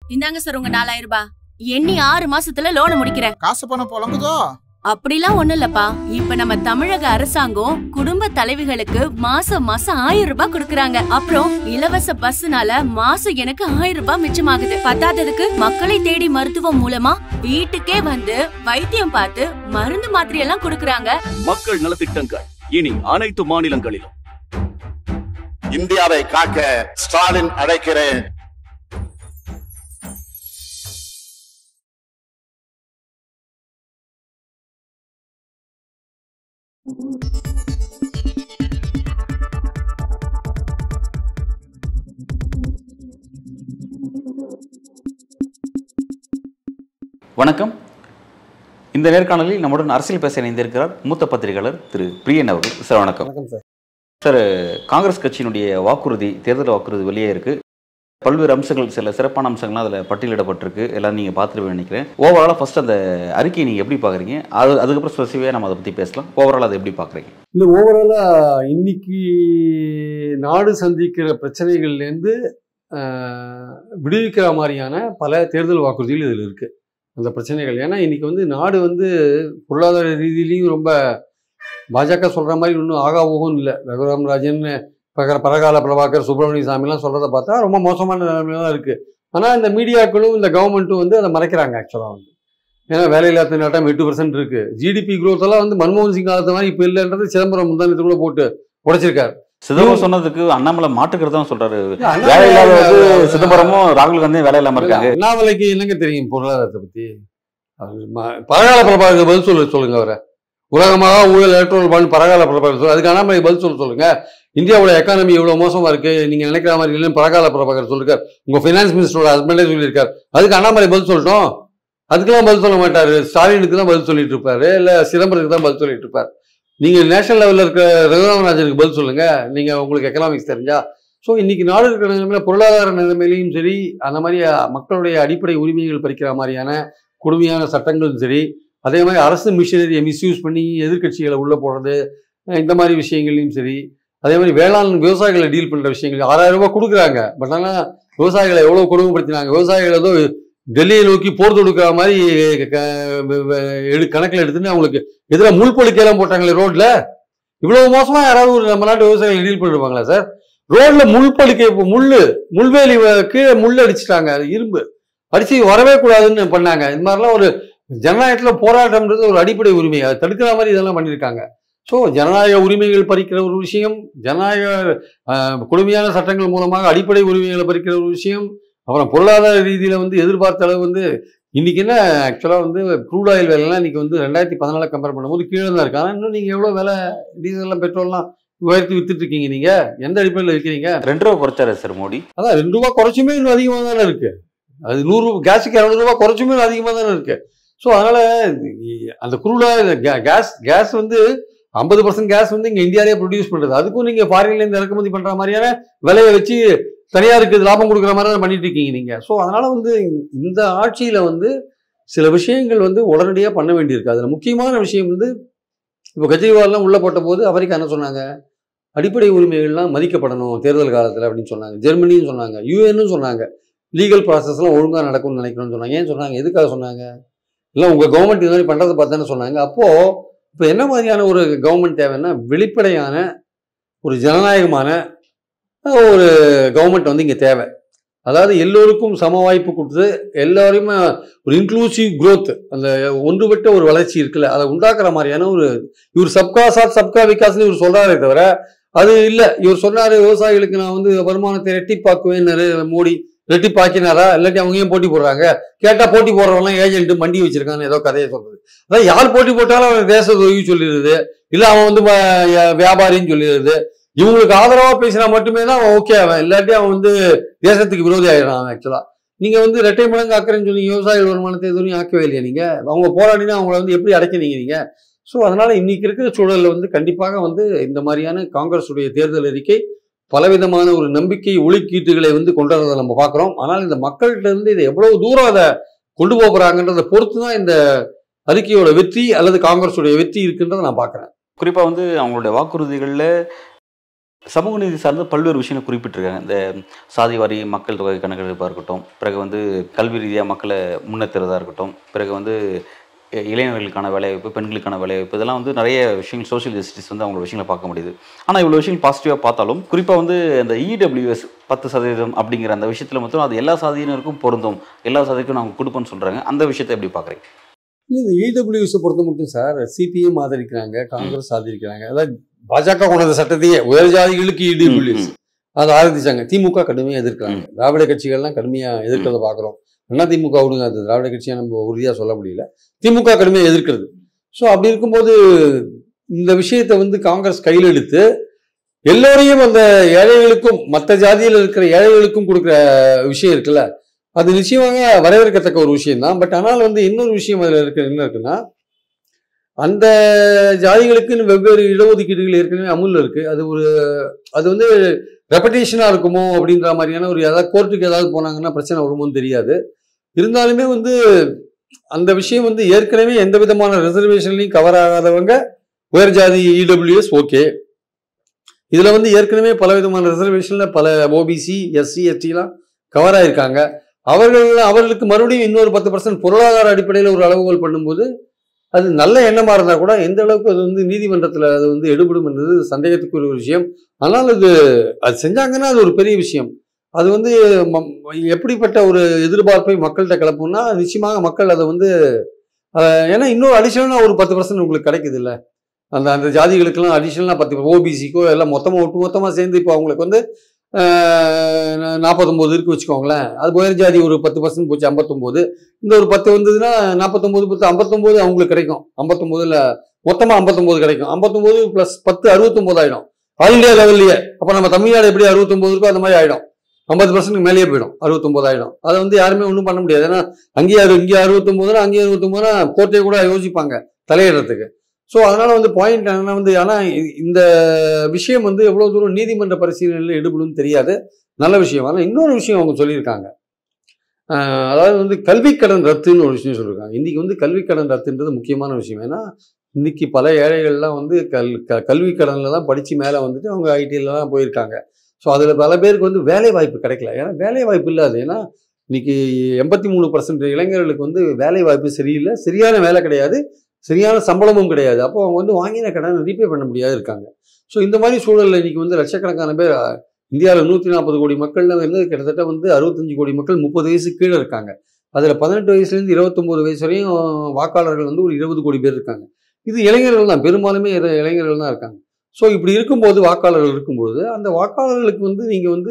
இந்தாங்க சார் உங்க நாலாயிரம் ரூபாய் எண்ணி ஆறு மாசத்துல லோனை முடிக்கிறேன் காசு பணம் புலங்குதோ அப்படிலாம் ஒண்ணும் இல்லப்பா இப்ப நம்ம தமிழக அரசாங்கம் குடும்ப தலைவிகளுக்கு மாசம் மாசம் ஆயிரம் ரூபாய் கொடுக்கறாங்க அப்புறம் இலவச பஸ்னால மாசம் எனக்கு ஆயிரம் ரூபாய் மிச்சமாகுது பத்தாததுக்கு மக்களை தேடி மருத்துவம் மூலமா வீட்டுக்கே வந்து வைத்தியம் பார்த்து மருந்து மாத்திரை எல்லாம் கொடுக்கறாங்க மக்கள் நலத்திட்டங்கள் இனி அனைத்து மாநிலங்களிலும் இந்தியாவை காக்க ஸ்டாலின் அழைக்கிறேன் வணக்கம் இந்த நேர்காணலில் நம்முடன் அரசியல் பேச இணைந்திருக்கிறார் மூத்த பத்திரிகையாளர் திரு பிரியன் அவர்கள் சார் வணக்கம் வணக்கம் சார் சார் காங்கிரஸ் கட்சியினுடைய வாக்குறுதி தேர்தல் வாக்குறுதி வெளியே இருக்கு பல்வேறு அம்சங்கள் சில சிறப்பான அம்சங்கள்லாம் அதில் பட்டியலிடப்பட்டிருக்கு எல்லாம் நீங்கள் பார்த்துருவேன் நினைக்கிறேன் ஓவராலாக ஃபர்ஸ்ட் அந்த அறிக்கையை நீங்கள் எப்படி பார்க்குறீங்க அது அதுக்கப்புறம் ஸ்பெசிஃபிக்காக நம்ம அதை பற்றி பேசலாம் ஓவரால் அதை எப்படி பார்க்குறீங்க இல்லை ஓவராலாக இன்னைக்கு நாடு சந்திக்கிற பிரச்சனைகள்லேருந்து ஆஹ், விடுவிக்கிற மாதிரியான பல தேர்தல் வாக்குறுதிகள் இதில் இருக்குது அந்த பிரச்சனைகள் ஏன்னா இன்னைக்கு வந்து நாடு வந்து பொருளாதார ரீதியிலையும் ரொம்ப பாஜக சொல்கிற மாதிரி ஒன்றும் ஆகா ஓகம் இல்லை ரகுராம் ராஜன் பகர பரகால பிரபாகர் சுப்பிரமணிய சாமிலாம் சொல்கிறத பார்த்தா ரொம்ப மோசமான நிலைமையில தான் இருக்குது ஆனால் இந்த மீடியாக்களும் இந்த கவர்மெண்ட்டும் வந்து அதை மறைக்கிறாங்க ஆக்சுவலாக வந்து ஏன்னா வேலையில்லா திண்டாட்டம் எட்டு பர்சன்ட் இருக்கு ஜிடிபி growth எல்லாம் வந்து மன்மோகன் சிங் காலத்து மாதிரி இப்போ இல்லைன்றது சிதம்பரம் முந்தானத்து கூட போட்டு உடைச்சிருக்காரு சிதம்பரம் சொன்னதுக்கு அண்ணாமலை மாற்றுக்கிறதா சொல்றாரு அண்ணாமலை- வேலை இல்லாத வந்து சிதம்பரமும் ராகுல் காந்தியும் வேலை இல்லாம இருக்காங்க அண்ணாமலைக்கு என்னங்க தெரியும் பொருளாதாரத்தை பத்தி அவர் ம- பரகால பிரபாகர் பதில் சொல்ல சொல்லுங்க அவரை உலகமாக ஊழல் எலக்ட்ரோல் பாண்ட் பரகால பிரபாகர் சொல்லு அதுக்கு அண்ணாமலை பதில் சொல்ல சொல்லுங்க இந்தியாவோட எக்கானமி இவ்வளவு மோசமா இருக்கு நீங்க நினைக்கிற மாதிரி இல்லைன்னு பரகால பிரபாகர் சொல்லிருக்காரு உங்க ஃபைனான்ஸ் மினிஸ்டரோட ஹஸ்பண்டே சொல்லியிருக்காரு அதுக்கு அண்ணாமலை பதில் சொல்லட்டும் அதுக்கெல்லாம் பதில் சொல்ல மாட்டாரு ஸ்டாலினுக்கு தான் பதில் சொல்லிட்டு இருப்பாரு இல்ல சிதம்பரத்துக்கு தான் பதில் சொல்லிட்டு இருப்பாரு நீங்க நேஷனல் லெவல்ல இருக்க ரகுராமராஜனுக்கு பதில் சொல்லுங்க நீங்க உங்களுக்கு எக்கனாமிக்ஸ் தெரிஞ்சா ஸோ இன்னைக்கு நாடு இருக்கிற நிலைமையில பொருளாதார நிலைமையிலையும் சரி அந்த மாதிரி அஹ், மக்களுடைய அடிப்படை உரிமைகள் பறிக்கிற மாதிரியான கொடுமையான சட்டங்களும் சரி அதே மாதிரி அரசு மிஷினரியை மிஸ்யூஸ் பண்ணி எதிர்க்கட்சிகளை உள்ள போடுறது அஹ், இந்த மாதிரி விஷயங்களையும் சரி அதே மாதிரி வேளாண் விவசாயிகளை டீல் பண்ற விஷயங்கள் ஆறாயிரம் ரூபாய் கொடுக்குறாங்க பட் ஆனால் விவசாயிகளை எவ்வளவு கொடுமைப்படுத்தினாங்க விவசாயிகள் ஏதோ டெல்லியை நோக்கி போர் தொடுக்கிற மாதிரி க- வ- வ- எடு கணக்கில் எடுத்துன்னு அவங்களுக்கு எதிராக முள் பொழுக்கையெல்லாம் போட்டாங்களே ரோட்ல இவ்வளவு மோசமா யாராவது ஒரு நம்ம நாட்டு விவசாயிகள் டீல் பண்ணிருப்பாங்களா சார் ரோட்ல முள் படுக்கை முள்ளு முள்வேலி வ- கீழே முள் அடிச்சிட்டாங்க அது இரும்பு அடிச்சு வரவே கூடாதுன்னு பண்ணாங்க இது மாதிரிலாம் ஒரு ஜனநாயகத்துல போராட்டம்ன்றது ஒரு அடிப்படை உரிமை அதை தடுக்கிற மாதிரி இதெல்லாம் பண்ணியிருக்காங்க ஸோ ஜனநாயக உரிமைகள் பறிக்கிற ஒரு விஷயம் ஜனநாயக ஆஹ், கொடுமையான சட்டங்கள் மூலமாக அடிப்படை உரிமைகளை பறிக்கிற ஒரு விஷயம் அப்புறம் பொருளாதார ரீதியில வந்து எதிர்பார்த்த அளவு வந்து இன்னைக்கு என்ன ஆக்சுவலாக வந்து க்ரூட் ஆயில் விலைலாம் இன்னைக்கு வந்து ரெண்டாயிரத்தி பதினால கம்பேர் பண்ணும்போது கீழே தான் இருக்கு ஆனால் இன்னும் நீங்கள் எவ்வளோ விலை டீசல்லாம் பெட்ரோல்லாம் உயர்த்தி வித்துட்டு இருக்கீங்க நீங்க எந்த அடிப்படையில் விற்கிறீங்க ரெண்டு ரூபா குறைச்சாரு சார் மோடி அதான் ரெண்டு ரூபா குறைச்சுமே இன்னும் அதிகமாக தானே இருக்கு அது நூறு கேஸுக்கு இரநூறு ரூபா குறைச்சுமே இன்னும் அதிகமாக தானே இருக்கு ஸோ அதனால இ- அந்த குரூடா கேஸ் கேஸ் வந்து ஐம்பது பர்சன்ட் கேஸ் வந்து இங்க இந்தியாவிலே ப்ரொடியூஸ் பண்றது அதுக்கும் நீங்க ஃபாரின்ல இருந்து இறக்குமதி பண்ற மாதிரியான விலையை வச்சு தனியாருக்கு இது லாபம் கொடுக்குற மாதிரி தான் பண்ணிட்டு இருக்கீங்க நீங்க ஸோ அதனால வந்து இந்த ஆட்சியில வந்து சில விஷயங்கள் வந்து உடனடியாக பண்ண வேண்டியிருக்கு அதுல முக்கியமான விஷயம் வந்து இப்போ கெஜ்ரிவால்லாம் உள்ள போட்ட போது அமெரிக்கா என்ன சொன்னாங்க அடிப்படை உரிமைகள்லாம் மதிக்கப்படணும் தேர்தல் காலத்தில் அப்படின்னு சொன்னாங்க ஜெர்மனியும் சொன்னாங்க யூஎன்னும் சொன்னாங்க லீகல் ப்ராசஸ்லாம் ஒழுங்காக நடக்கும்னு நினைக்கணும்னு சொன்னாங்க ஏன் சொன்னாங்க எதுக்காக சொன்னாங்க இல்லை உங்கள் கவர்மெண்ட் இது மாதிரி பண்ணுறதை பார்த்தானே சொன்னாங்க அப்போது இப்போ என்ன மாதிரியான ஒரு கவர்மெண்ட் தேவைன்னா வெளிப்படையான ஒரு ஜனநாயகமான ஒரு கவர்மெண்ட் வந்து இங்கே தேவை அதாவது எல்லோருக்கும் சம வாய்ப்பு கொடுத்து எல்லாரையுமே ஒரு இன்க்ளூசிவ் growth அந்த ஒன்றுபட்ட ஒரு வளர்ச்சி இருக்குல்ல அதை உண்டாக்குற மாதிரியான ஒரு இவர் சப்கா சாத் சப்கா விகாஸ்னு இவர் சொல்றாரே தவிர அது இல்ல இவர் சொன்னாரு விவசாயிகளுக்கு நான் வந்து வருமானத்தை ரெட்டிப்பாக்குவேன்னாரு மோடி ரெட்டிப்பாக்கினாரா இல்லாட்டி அவங்க ஏன் போட்டி போடுறாங்க கேட்டா போட்டி போடுறவங்களாம் ஏஜென்ட் மண்டி வச்சிருக்கான்னு ஏதோ கதையை சொல்றது அதான் யார் போட்டி போட்டாலும் அவன் தேச துரோகி சொல்லிடுது இல்ல அவன் வந்து வ- வியாபாரின்னு சொல்லிடுது இவங்களுக்கு ஆதரவா பேசினா மட்டுமே தான் அவன் ஓகே அவன் இல்லாட்டி அவன் வந்து தேசத்துக்கு விரோதி ஆயிடுறான் அவன் ஆக்சுவலா நீங்க வந்து ரெட்டை மடங்கு ஆக்குறேன்னு சொன்னீங்க விவசாயிகள் வருமானத்தை எதுவும் ஆக்கவே இல்லையா நீங்க அவங்க போராடினா அவங்கள வந்து எப்படி அடைக்கினீங்க நீங்க ஸோ அதனால இன்னைக்கு இருக்கிற சூழல்ல வந்து கண்டிப்பாக வந்து இந்த மாதிரியான காங்கிரஸுடைய தேர்தல் அறிக்கை பலவிதமான ஒரு நம்பிக்கை ஒளிக்கீட்டுகளை வந்து கொண்டு வரதை நம்ம பார்க்குறோம் ஆனால் இந்த மக்கள்கிட்ட இருந்து இதை எவ்வளவு தூரம் அதை கொண்டு போக போறாங்கன்றதை பொறுத்து தான் இந்த அறிக்கையோட வெற்றி அல்லது காங்கிரஸுடைய வெற்றி இருக்குன்றதை நான் பார்க்குறேன் குறிப்பா வந்து அவங்களுடைய வாக்குறுதிகள்ல சமூக நீதி சார்ந்த பல்வேறு விஷயங்களை குறிப்பிட்டிருக்காங்க இந்த சாதி வாரி மக்கள் தொகை கணக்கெடுப்பாக இருக்கட்டும் பிறகு வந்து கல்வி ரீதியாக மக்களை முன்னேற்றுறதா இருக்கட்டும் பிறகு வந்து இ- இளைஞர்களுக்கான வேலைவாய்ப்பு பெண்களுக்கான வேலைவாய்ப்பு இதெல்லாம் வந்து நிறைய விஷயங்கள் சோஷியல் ஜஸ்டிஸ் வந்து அவங்களோட விஷயங்களை பார்க்க முடியுது ஆனால் இவ்வளோ விஷயங்கள் பாசிட்டிவாக பார்த்தாலும் குறிப்பாக வந்து அந்த இடபிள்யூஎஸ் பத்து சதவீதம் அப்படிங்கிற அந்த விஷயத்தில் மட்டும் அது எல்லா சாதியினருக்கும் பொருந்தும் எல்லா சாதிக்கும் நாங்கள் கொடுப்போம்னு சொல்கிறாங்க அந்த விஷயத்தை எப்படி பார்க்குறீங்க இந்த இடபிள்யூஎஸ் பொறுத்த மட்டும் சார் சிபிஎம் ஆதரிக்கிறாங்க காங்கிரஸ் ஆதரிக்கிறாங்க அதாவது பாஜக கொண்ட அந்த சட்டத்தையே உயர் ஜாதிகளுக்கு இடபிள்யூஎஸ் அதை ஆதரிச்சாங்க திமுக கடுமையாக எதிர்க்கிறாங்க திராவிட கட்சிகள்லாம் கடுமையாக எதிர்க்கிறத பார்க்குறோம் அண்ணா திமுக விடுங்க அது திராவிட கட்சியை நம்ம உறுதியாக சொல்ல முடியல திமுக கடுமையாக எதிர்க்கிறது ஸோ அப்படி இருக்கும்போது இந்த விஷயத்தை வந்து காங்கிரஸ் கையில் எடுத்து எல்லோரையும் அந்த ஏழைகளுக்கும் மற்ற ஜாதியில் இருக்கிற ஏழைகளுக்கும் கொடுக்குற விஷயம் இருக்குல்ல அது நிச்சயமாக வரவேற்கத்தக்க ஒரு விஷயம் தான் பட் ஆனால் வந்து இன்னொரு விஷயம் அதில் இருக்கு என்ன இருக்குன்னா அந்த ஜாதிகளுக்குன்னு வெவ்வேறு இடஒதுக்கீடுகள் ஏற்கனவே அமுல்ல இருக்கு அது ஒரு அது வந்து ரெப்படேஷனாக இருக்குமோ அப்படின்ற மாதிரியான ஒரு ஏதாவது கோர்ட்டுக்கு ஏதாவது போனாங்கன்னா பிரச்சனை வருமோன்னு தெரியாது இருந்தாலுமே வந்து அந்த விஷயம் வந்து ஏற்கனவே எந்த விதமான ரிசர்வேஷன்லையும் கவர் ஆகாதவங்க உயர் ஜாதி இடபிள்யூஎஸ் ஓகே இதில் வந்து ஏற்கனவே பல விதமான ரிசர்வேஷனில் பல ஓபிசி எஸ்சி எஸ்டிலாம் கவர் ஆயிருக்காங்க அவர்கள் அவர்களுக்கு மறுபடியும் இன்னொரு பத்து பர்சன்ட் பொருளாதார அடிப்படையில் ஒரு அளவுகோல் பண்ணும்போது அது நல்ல எண்ணமாக இருந்தால் கூட எந்த அளவுக்கு அது வந்து நீதிமன்றத்தில் அது வந்து எடுபடும் என்பது சந்தேகத்துக்குரிய ஒரு விஷயம் ஆனால் அது அது செஞ்சாங்கன்னா அது ஒரு பெரிய விஷயம் அது வந்து ம- எப்படிப்பட்ட ஒரு எதிர்பார்ப்பை மக்கள்கிட்ட கிளப்பும்னா நிச்சயமாக மக்கள் அதை வந்து அஹ், ஏன்னா இன்னொரு அடிஷனலாக ஒரு பத்து பர்சன்ட் உங்களுக்கு கிடைக்குது இல்லை அந்த அந்த ஜாதிகளுக்கெல்லாம் அடிஷனலாக பத்து ஓபிசிக்கோ எல்லாம் மொத்தமாக ஒட்டு மொத்தமாக சேர்ந்து இப்போ அவங்களுக்கு வந்து நாற்பத்தொம்போது இருக்கு வச்சுக்கோங்களேன் அது உயர் ஜாதி ஒரு பத்து பர்சன்ட் போச்சு ஐம்பத்தொம்போது இந்த ஒரு பத்து வந்ததுன்னா நாற்பத்தொம்போது பத்து ஐம்பத்தொம்போது அவங்களுக்கு கிடைக்கும் ஐம்பத்தொம்போதுல மொத்தமாக ஐம்பத்தொம்போது கிடைக்கும் ஐம்பத்தொம்போது ப்ளஸ் பத்து அறுபத்தொம்போது ஆயிடும் ஆல் இந்தியா லெவல்லையே அப்போ நம்ம தமிழ்நாடு எப்படி அறுபத்தொம்போது இருக்கோ அந்த மாதிரி ஆயிடும் ஐம்பது பர்சன்ட் மேலேயே போயிடும் அறுபத்தொம்போது ஆயிடும் அதை வந்து யாருமே ஒன்றும் பண்ண முடியாது ஏன்னா அங்கேயே அறு இங்கே அறுபத்தொம்போதுனா அங்கேயே அறுபத்தொம்போதுனா கோர்ட்டே கூட யோசிப்பாங்க தலையிடுறதுக்கு ஸோ அதனால வந்து பாயிண்ட் என்னன்னா வந்து ஆனால் இந்த விஷயம் வந்து எவ்வளோ தூரம் நீதிமன்ற பரிசீலனையில் ஈடுபடும் தெரியாது நல்ல விஷயம் ஆனால் இன்னொரு விஷயம் அவங்க சொல்லியிருக்காங்க ஆஹ் அதாவது வந்து கல்விக்கடன் ரத்துன்னு ஒரு விஷயம் சொல்லியிருக்காங்க இன்னைக்கு வந்து கல்விக்கடன் ரத்துன்றது முக்கியமான விஷயம் ஏன்னா இன்னைக்கு பல ஏழைகள்லாம் வந்து கல் க கல்வி கடனில் தான் படித்து மேலே வந்துட்டு அவங்க ஐடியிலலாம் போயிருக்காங்க ஸோ அதில் பல பேருக்கு வந்து வேலை வாய்ப்பு கிடைக்கல ஏன்னா வேலை வாய்ப்பு இல்லாது ஏன்னா இன்னைக்கு எண்பத்தி மூணு பர்சன்ட் இளைஞர்களுக்கு வந்து வேலை வாய்ப்பு சரியில்லை சரியான வேலை கிடையாது சரியான சம்பளமும் கிடையாது அப்போ அவங்க வந்து வாங்கின கடனை ரீபே பண்ண முடியாது இருக்காங்க ஸோ இந்த மாதிரி சூழலில் இன்னைக்கு வந்து லட்சக்கணக்கான பேர் இந்தியாவில் நூற்றி நாற்பது கோடி மக்கள்ல வந்து கிட்டத்தட்ட வந்து அறுபத்தஞ்சு கோடி மக்கள் முப்பது வயசு கீழே இருக்காங்க அதில் பதினெட்டு வயசுலேருந்து இருபத்தொம்போது வயசு வரையும் வாக்காளர்கள் வந்து ஒரு இருபது கோடி பேர் இருக்காங்க இது இளைஞர்கள் தான் பெரும்பாலுமே இள- இளைஞர்கள் தான் இருக்காங்க ஸோ இப்படி இருக்கும்போது வாக்காளர்கள் இருக்கும்பொழுது அந்த வாக்காளர்களுக்கு வந்து நீங்கள் வந்து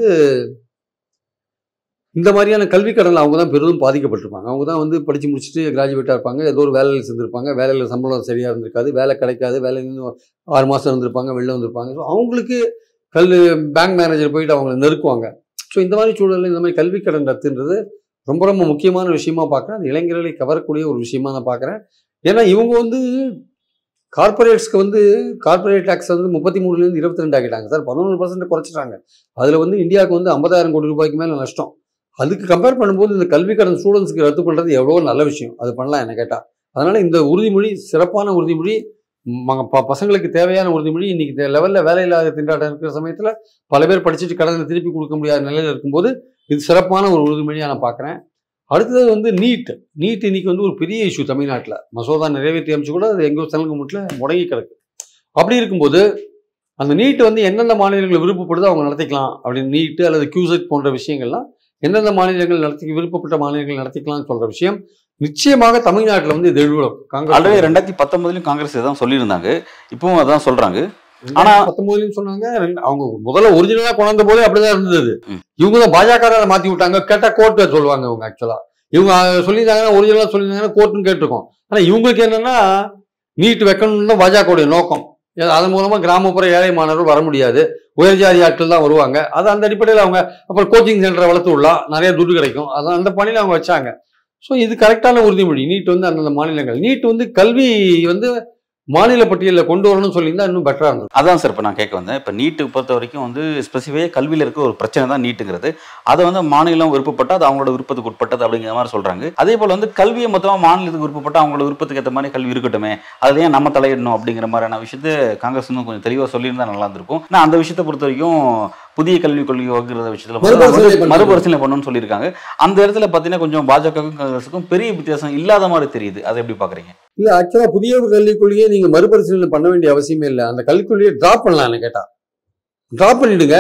இந்த மாதிரியான கல்வி கடனில் அவங்க தான் பெரிதும் பாதிக்கப்பட்டிருப்பாங்க அவங்க தான் வந்து படித்து முடிச்சுட்டு கிராஜுவேட்டாக இருப்பாங்க ஏதோ ஒரு வேலையில் சேர்ந்துருப்பாங்க வேலையில் சம்பளம் சரியாக இருந்திருக்காது வேலை கிடைக்காது வேலையிலேருந்து ஆறு மாதம் இருந்திருப்பாங்க வெளில வந்திருப்பாங்க ஸோ அவங்களுக்கு கல் பேங்க் மேனேஜர் போயிட்டு அவங்களை நெருக்குவாங்க ஸோ இந்த மாதிரி சூழலில் இந்த மாதிரி கல்வி கடன் ரத்துன்றது ரொம்ப ரொம்ப முக்கியமான விஷயமா பார்க்குறேன் அது இளைஞர்களை கவரக்கூடிய ஒரு விஷயமா நான் பார்க்குறேன் ஏன்னா இவங்க வந்து கார்பரேட்ஸ்க்கு வந்து கார்பரேட் டேக்ஸ் வந்து முப்பத்தி மூணுலேருந்து இருபத்தி ரெண்டு ஆக்கிட்டாங்க சார் பதினொன்று பர்சன்ட் குறைச்சிட்டாங்க அதில் வந்து இந்தியாவுக்கு வந்து ஐம்பதாயிரம் கோடி ரூபாய்க்கு மேலே நஷ்டம் அதுக்கு கம்பேர் பண்ணும்போது இந்த கல்வி கடன் ஸ்டூடெண்ட்ஸ்க்கு ரத்து பண்ணுறது எவ்வளோ நல்ல விஷயம் அது பண்ணலாம் என்ன கேட்டால் அதனால் இந்த உறுதிமொழி சிறப்பான உறுதிமொழி ம- ப- பசங்களுக்கு தேவையான உறுதிமொழி இன்னைக்கு லெவலில் வேலை இல்லாத திண்டாட்டம் இருக்கிற சமயத்தில் பல பேர் படிச்சுட்டு கடனை திருப்பி கொடுக்க முடியாத நிலையில் இருக்கும்போது இது சிறப்பான ஒரு உறுதிமொழியாக நான் பார்க்குறேன் அடுத்தது வந்து நீட் நீட் இன்னைக்கு வந்து ஒரு பெரிய இஷ்யூ தமிழ்நாட்டில் மசோதா நிறைவேற்றி அமைச்சு கூட அது எங்கோ செலங்குமுட்டில் முடங்கி கிடக்கு அப்படி இருக்கும்போது அந்த நீட் வந்து எந்தெந்த மாநிலங்கள் விருப்பப்படுதோ அவங்க நடத்திக்கலாம் அப்படின்னு நீட்டு அல்லது கியூசெட் போன்ற விஷயங்கள்லாம் எந்தெந்த மாநிலங்கள் நடத்தி விருப்பப்பட்ட மாநிலங்கள் நடத்திக்கலாம்னு சொல்ற விஷயம் நிச்சயமாக தமிழ்நாட்டில் வந்து இது எழுவிடும் ஆல்ரெடி காங்கிரஸ் ரெண்டாயிரத்தி பத்தொன்பதுலயும் காங்கிரஸ் இதான் சொல்லியிருந்தாங்க இப்பவும் அதான் சொல்றாங்க ஆனா- பத்தொன்பதுலயும் சொன்னாங்க ரெண்டு- அவங்க முதல்ல ஒரிஜினலா கொண்டாந்த போதே அப்படிதான் இருந்தது ம். இவங்க தான் பாஜக மாத்தி விட்டாங்க கேட்டா கோர்ட்டு சொல்லுவாங்க இவங்க ஆக்சுவலா இவங்க சொல்லியிருந்தாங்கன்னா ஒரிஜினலா சொல்லியிருந்தாங்கன்னா கோர்ட்டுன்னு கேட்டிருக்கோம் ஆனா இவங்களுக்கு என்னன்னா நீட் வைக்கணும்னு தான் பாஜகவுடைய நோக்கம் ஏ- அதன் மூலமா கிராமப்புற ஏழை மாணவர்கள் வர முடியாது உயர் ஜாதி ஆட்கள் தான் வருவாங்க அது அந்த அடிப்படையில் அவங்க அப்புறம் கோச்சிங் சென்டரை வளர்த்து விடலாம் நிறைய துட்டு கிடைக்கும் அதான் அந்த பணியில் அவங்க வச்சாங்க ஸோ இது கரெக்டான உறுதிமொழி நீட் வந்து அந்தந்த மாநிலங்கள் நீட் வந்து கல்வி வந்து மாநில பட்டியலில் கொண்டு வரணும்னு சொல்லியிருந்தா இன்னும் பெட்டரா இருந்தது அதான் சார் இப்போ நான் கேட்க வந்தேன் இப்போ நீட்டு பொறுத்த வரைக்கும் வந்து ஸ்பெசிஃபிக்காக கல்வியில் இருக்க ஒரு பிரச்சனை தான் நீட்டுங்கிறது அதை வந்து மாநிலம் விருப்பப்பட்டா அது அவங்களோட விருப்பத்துக்கு உட்பட்டது அப்படிங்கிற மாதிரி சொல்றாங்க அதே போல் வந்து கல்வியை மொத்தமாக மாநிலத்துக்கு விருப்பப்பட்டா அவங்களோட விருப்பத்துக்கு ஏற்ற மாதிரி கல்வி இருக்கட்டுமே அதில் ஏன் நம்ம தலையிடணும் அப்படிங்கிற மாதிரியான விஷயத்தை காங்கிரஸ் இன்னும் கொஞ்சம் தெளிவாக சொல்லியிருந்தா நல்லா இருந்திருக்கும் நான் அந்த விஷயத்தை பொறுத்த வரைக்கும் புதிய கல்விக் கொள்கை வகுக்கிற விஷயத்தில் வந்து மறுபரிசீலனை வந்து பண்ணணும். மறுபரிசீலனை பண்ணணும்னு சொல்லியிருக்காங்க அந்த இடத்துல பார்த்தீங்கன்னா கொஞ்சம் பாஜகவுக்கும் காங்கிரஸுக்கும் பெரிய வித்தியாசம் இல்லாத மாதிரி தெரியுது அதை எப்படி பார்க்குறீங்க இல்ல ஆக்சுவலா புதிய ஒரு கல்விக் கொள்கையை நீங்க மறுபரிசீலனை பண்ண வேண்டிய அவசியமே இல்லை அந்த கல்விக் கொள்கையை டிராப் பண்ணலாம்னு கேட்டா டிராப் பண்ணிடுங்க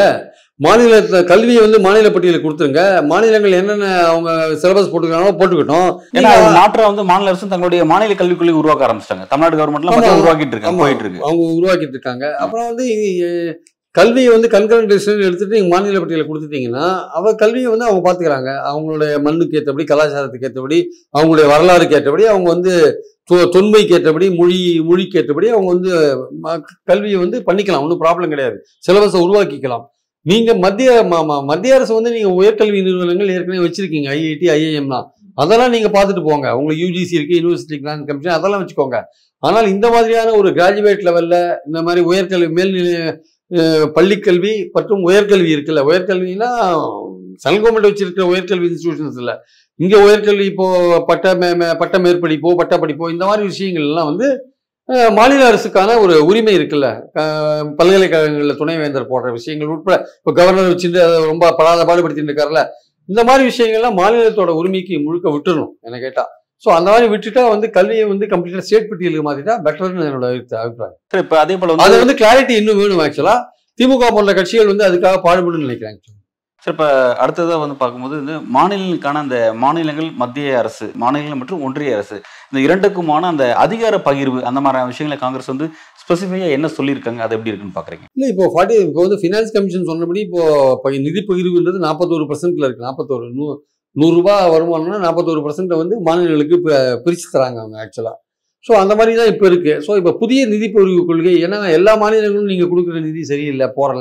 மாநில கல்வியை வந்து மாநில பட்டியலுக்கு கொடுத்துருங்க மாநிலங்கள் என்னென்ன அவங்க சிலபஸ் போட்டுக்கிறாங்களோ போட்டுக்கிட்டோம் ஏன்னா நீங்க அது மாற்றா வந்து மாநில அரசு தங்களுடைய மாநில கல்விக் கொள்கை உருவாக்க ஆரம்பிச்சிட்டாங்க தமிழ்நாடு கவர்மெண்ட்லாம் ஆமா. பார்த்தா உருவாக்கிட்டு இருக்காங்க ஆமா. போயிட்டு இருக்கு அவங்க உருவாக்கிட்டு இருக்காங்க அப்புறம் வந்து அஹ், கல்வியை வந்து கண்கரண்ட் டிசிஷன் எடுத்துட்டு நீங்க மாநில பட்டியலில் கொடுத்துட்டீங்கன்னா அவ கல்வியை வந்து அவங்க பார்த்துக்கிறாங்க அவங்களுடைய மண்ணுக்கு ஏற்றபடி கலாச்சாரத்துக்கு ஏற்றபடி அவங்களுடைய வரலாறுக்கு ஏற்றபடி அவங்க வந்து தொ- தொன்மைக்கு ஏற்றபடி மொழி மொழிக்கு ஏற்றபடி அவங்க வந்து ம- கல்வியை வந்து பண்ணிக்கலாம் ஒன்றும் ப்ராப்ளம் கிடையாது சிலபஸை உருவாக்கிக்கலாம் நீங்க மத்திய ம- ம- மத்திய அரசு வந்து நீங்க உயர்கல்வி நிறுவனங்கள் ஏற்கனவே வச்சிருக்கீங்க ஐஐடி ஐஐஎம்லாம் அதெல்லாம் நீங்க பார்த்துட்டு போங்க உங்களுக்கு யூஜிசி இருக்கு யூனிவர்சிட்டி கிராண்ட் கமிஷன் அதெல்லாம் வச்சுக்கோங்க ஆனால் இந்த மாதிரியான ஒரு கிராஜுவேட் லெவல்ல இந்த மாதிரி உயர்கல்வி மேல்நிலை அஹ், பள்ளிக்கல்வி மற்றும் உயர்கல்வி இருக்குல்ல உயர்கல்வினா சென்ட்ரல் கவர்மெண்ட் வச்சிருக்கிற உயர்கல்வி இன்ஸ்டிடியூஷன்ஸ் இல்ல இங்க உயர்கல்வி இப்போ பட்ட மே மே- பட்ட மேற்படிப்போ பட்ட படிப்போ இந்த மாதிரி விஷயங்கள் எல்லாம் வந்து அஹ், மாநில அரசுக்கான ஒரு உரிமை இருக்குல்ல அஹ், பல்கலைக்கழகங்களில் துணைவேந்தர் போடுற விஷயங்கள் உட்பட இப்போ கவர்னர் வச்சுட்டு அதை ரொம்ப படாத பாடுபடுத்திட்டு இருக்காருல்ல இந்த மாதிரி விஷயங்கள்லாம் மாநிலத்தோட உரிமைக்கு முழுக்க விட்டுறணும் என்ன கேட்டா ஸோ அந்த மாதிரி விட்டுட்டா வந்து கல்வியை வந்து கம்ப்ளீட்டா ஸ்டேட் பட்டியலுக்கு மாத்திட்டா பெட்டர்னு என்னோட அபிப்பிராயம் சார் இப்ப அதே போல அது வந்து வந்து கிளாரிட்டி இன்னும் வேணும் ஆக்சுவலா திமுக போன்ற கட்சிகள் வந்து அதுக்காக பாடுபடுன்னு நினைக்கிறாங்க சார் இப்ப அடுத்ததா வந்து பார்க்கும்போது இந்த மாநிலங்களுக்கான அந்த மாநிலங்கள் மத்திய அரசு மாநிலங்கள் மற்றும் ஒன்றிய அரசு இந்த இரண்டுக்குமான அந்த அதிகார பகிர்வு அந்த மாதிரியான விஷயங்களை காங்கிரஸ் வந்து ஸ்பெசிஃபிக்கா என்ன சொல்லியிருக்காங்க அது எப்படி இருக்குன்னு பாக்குறீங்க இல்ல இப்போ ஃபார்ட்டி இப்போ வந்து ஃபினான்ஸ் கமிஷன் சொன்னபடி இப்போ ப- நிதி பகிர்வுன்றது நாற்பத்தோரு பர்சன்ட்ல இருக்கு நாற்பத்தோரு நூ நூறுரூபா வருமானம்னா நாற்பத்தோரு பர்சன்ட் வந்து மாநிலங்களுக்கு இப்போ பிரிச்சு தராங்க அவங்க ஆக்சுவலா ஸோ அந்த மாதிரி தான் இப்போ இருக்கு ஸோ இப்போ புதிய நிதி பகிர்வு கொள்கை ஏன்னா எல்லா மாநிலங்களும் நீங்க கொடுக்குற நிதி சரியில்லை போறல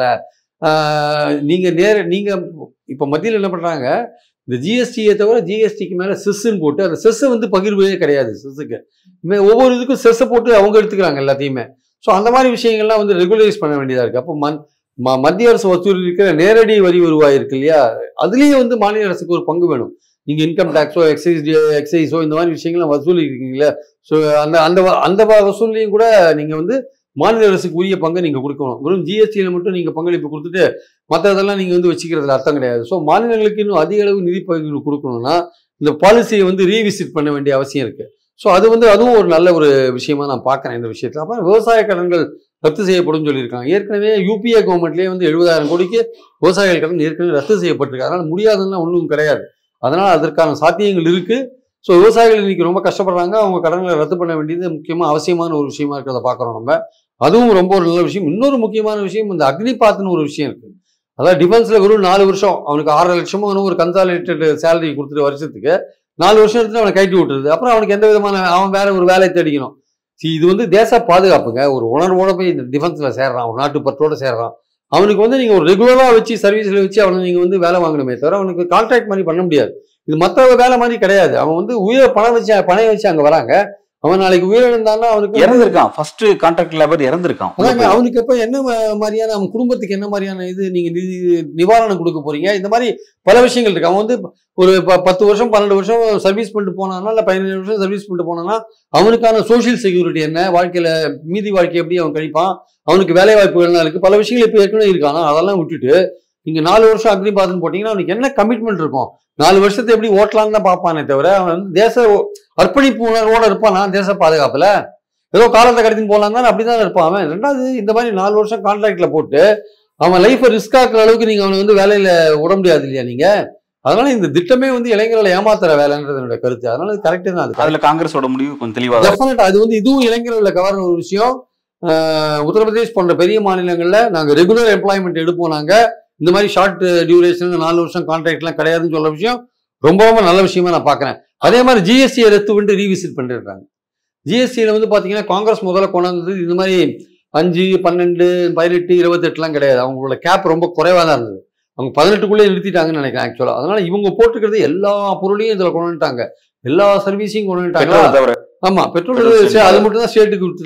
ஆஹ் நீங்க நேர நீங்க இப்போ மத்தியில் என்ன பண்றாங்க இந்த ஜிஎஸ்டியை தவிர ஜிஎஸ்டிக்கு மேல செஸ்ன்னு போட்டு அந்த செஸ்ஸை வந்து பகிர்வே கிடையாது செஸ்ஸுக்கு ஒவ்வொரு இதுக்கும் செஸ்ஸை போட்டு அவங்க எடுத்துக்கிறாங்க எல்லாத்தையுமே ஸோ அந்த மாதிரி விஷயங்கள்லாம் வந்து ரெகுலரைஸ் பண்ண வேண்டியதா இருக்கு அப்போ மந் ம- மத்திய அரசு வசூல் இருக்கிற நேரடி வரி வருவாய் இருக்கு இல்லையா அதுலேயே வந்து மாநில அரசுக்கு ஒரு பங்கு வேணும் நீங்க இன்கம் டேக்ஸோ எக்ஸைஸ் எக்ஸைஸோ இந்த மாதிரி விஷயங்கள்லாம் வசூல் இருக்கீங்களா ஸோ அந்த அந்த வ- அந்த வ- வசூல்லையும் கூட நீங்க வந்து மாநில அரசுக்கு உரிய பங்கை நீங்க கொடுக்கணும் வெறும் ஜிஎஸ்டியில் மட்டும் நீங்க பங்களிப்பு கொடுத்துட்டு மற்றதெல்லாம் நீங்க வந்து வச்சுக்கிறதுல அர்த்தம் கிடையாது ஸோ மாநிலங்களுக்கு இன்னும் அதிக அளவு நிதி பகிர்வு கொடுக்கணும்னா இந்த பாலிசியை வந்து ரீவிசிட் பண்ண வேண்டிய அவசியம் இருக்கு ஸோ அது வந்து அதுவும் ஒரு நல்ல ஒரு விஷயமா நான் பார்க்குறேன் இந்த விஷயத்தில் அப்புறம் விவசாய கடன்கள் ரத்து செய்யப்படும் சொல்லியிருக்காங்க ஏற்கனவே யூபிஏ கவர்மெண்ட்லேயே வந்து எழுபதாயிரம் கோடிக்கு விவசாயிகள் கடன் ஏற்கனவே ரத்து செய்யப்பட்டிருக்கு அதனால் முடியாதுன்னா ஒன்றும் கிடையாது அதனால் அதற்கான சாத்தியங்கள் இருக்கு ஸோ விவசாயிகள் இன்னைக்கு ரொம்ப கஷ்டப்படுறாங்க அவங்க கடன்களை ரத்து பண்ண வேண்டியது முக்கியமாக அவசியமான ஒரு விஷயமா இருக்கிறத பார்க்குறோம் நம்ம அதுவும் ரொம்ப ஒரு நல்ல விஷயம் இன்னொரு முக்கியமான விஷயம் இந்த அக்னிபாத்னு ஒரு விஷயம் இருக்கு அதாவது டிஃபென்ஸ்ல வெறும் நாலு வருஷம் அவனுக்கு ஆறரை லட்சமோ என்னமோ ஒரு கன்சாலிடேட்டட் சேலரி கொடுத்துட்டு வருஷத்துக்கு நாலு வருஷம் எடுத்து அவனை கைட்டி விட்டுருது அப்புறம் அவனுக்கு எந்த விதமான அவன் வேற ஒரு வேலையை தேடிக்கணும் See, இது வந்து தேச பாதுகாப்புங்க ஒரு உணர்வோட போய் இந்த டிஃபென்ஸ்ல சேர்றான் ஒரு நாட்டு பற்றோட சேர்றான் அவனுக்கு வந்து நீங்க ஒரு ரெகுலரா வச்சு சர்வீஸ்ல வச்சு அவனை நீங்க வந்து வேலை வாங்கணுமே தவிர அவனுக்கு கான்ட்ராக்ட் மாதிரி பண்ண முடியாது இது மற்ற வேலை மாதிரி கிடையாது அவன் வந்து உயிரை பணம் வச்சு பணம் வச்சு அங்க வராங்க அவன் நாளைக்கு உயிரிழந்தான்னா அவனுக்கு இறந்திருக்கான் ஃபர்ஸ்ட் கான்ட்ராக்ட் லேபர் இறந்திருக்கான் அதாங்க அவனுக்கு எப்ப என்ன ம- மாதிரியான அவன் குடும்பத்துக்கு என்ன மாதிரியான இது நீங்க நிதி நிவாரணம் கொடுக்க போறீங்க இந்த மாதிரி பல விஷயங்கள் இருக்கு அவன் வந்து ஒரு ப- பத்து வருஷம் பன்னெண்டு வருஷம் சர்வீஸ் பண்ணிட்டு போனானா இல்ல பதினஞ்சு வருஷம் சர்வீஸ் பண்ணிட்டு போனானா அவனுக்கான சோஷியல் செக்யூரிட்டி என்ன வாழ்க்கையில மீதி வாழ்க்கை எப்படி அவன் கழிப்பான் அவனுக்கு வேலை வாய்ப்புகள்லாம் இருக்கு பல விஷயங்கள் இப்ப ஏற்கனவே இருக்கானா அதெல்லாம் விட்டுட்டு நீங்க நாலு வருஷம் அக்னி பாதம் போட்டீங்கன்னா அவனுக்கு என்ன கமிட்மெண்ட் இருக்கும் நாலு வருஷத்தை எப்படி ஓட்டலாம்னு தான் பார்ப்பானே தவிர அவன் வந்து தேச அர்ப்பணிப்பு உணர்வோட இருப்பானா தேச பாதுகாப்புல ஏதோ காலத்தை கடத்தின்னு போலாம் தான் அப்படிதான் இருப்பான் அவன் ரெண்டாவது இந்த மாதிரி நாலு வருஷம் கான்ட்ராக்ட்ல போட்டு அவன் லைஃபை ரிஸ்க் ஆக்குற அளவுக்கு நீங்க அவனை வந்து வேலையில விட முடியாது இல்லையா நீங்க அதனால இந்த திட்டமே வந்து இளைஞர்களை ஏமாத்துற வேலைன்றது என்னோட கருத்து அதனால கரெக்ட் தான் அது அதுல காங்கிரஸோட முடிவு கொஞ்சம் தெளிவா தான் இருக்கு. டெஃபினட் அது வந்து இதுவும் இளைஞர்களை கவர்ற ஒரு விஷயம் ஆஹ் உத்தரப்பிரதேஷ் போன்ற பெரிய மாநிலங்கள்ல நாங்க ரெகுலர் எம்ப்ளாய்மெண்ட் எடுப்போம் நாங்க இந்த மாதிரி ஷார்ட் டியூரேஷன் நாலு வருஷம் கான்ட்ராக்ட்லாம் கிடையாதுன்னு சொல்ற விஷயம் ரொம்ப ரொம்ப நல்ல விஷயமா நான் பார்க்கறேன் அதே மாதிரி ஜிஎஸ்டியை ரத்து பண்ணிட்டு ரீவிசிட் பண்ணிடுறாங்க ஜிஎஸ்டியில் வந்து பார்த்தீங்கன்னா காங்கிரஸ் முதல்ல கொண்டாந்தது இந்த மாதிரி அஞ்சு பன்னெண்டு பதினெட்டு இருபத்தெட்டுலாம் கிடையாது அவங்களோட கேப் ரொம்ப குறைவாக தான் இருந்தது அவங்க பதினெட்டுக்குள்ளே நிறுத்திட்டாங்கன்னு நினைக்கிறேன் ஆக்சுவலாக அதனால இவங்க போட்டுக்கிறது எல்லா பொருளையும் இதில் கொண்டு வந்துட்டாங்க எல்லா சர்வீஸையும் கொண்டு வந்துட்டாங்க பெட்ரோல் தவிர ஆமா பெட்ரோல் பெட்ரோல் சே- அது மட்டும் தான் ஸ்டேட்டுக்கு கொடுத்துட்டாங்க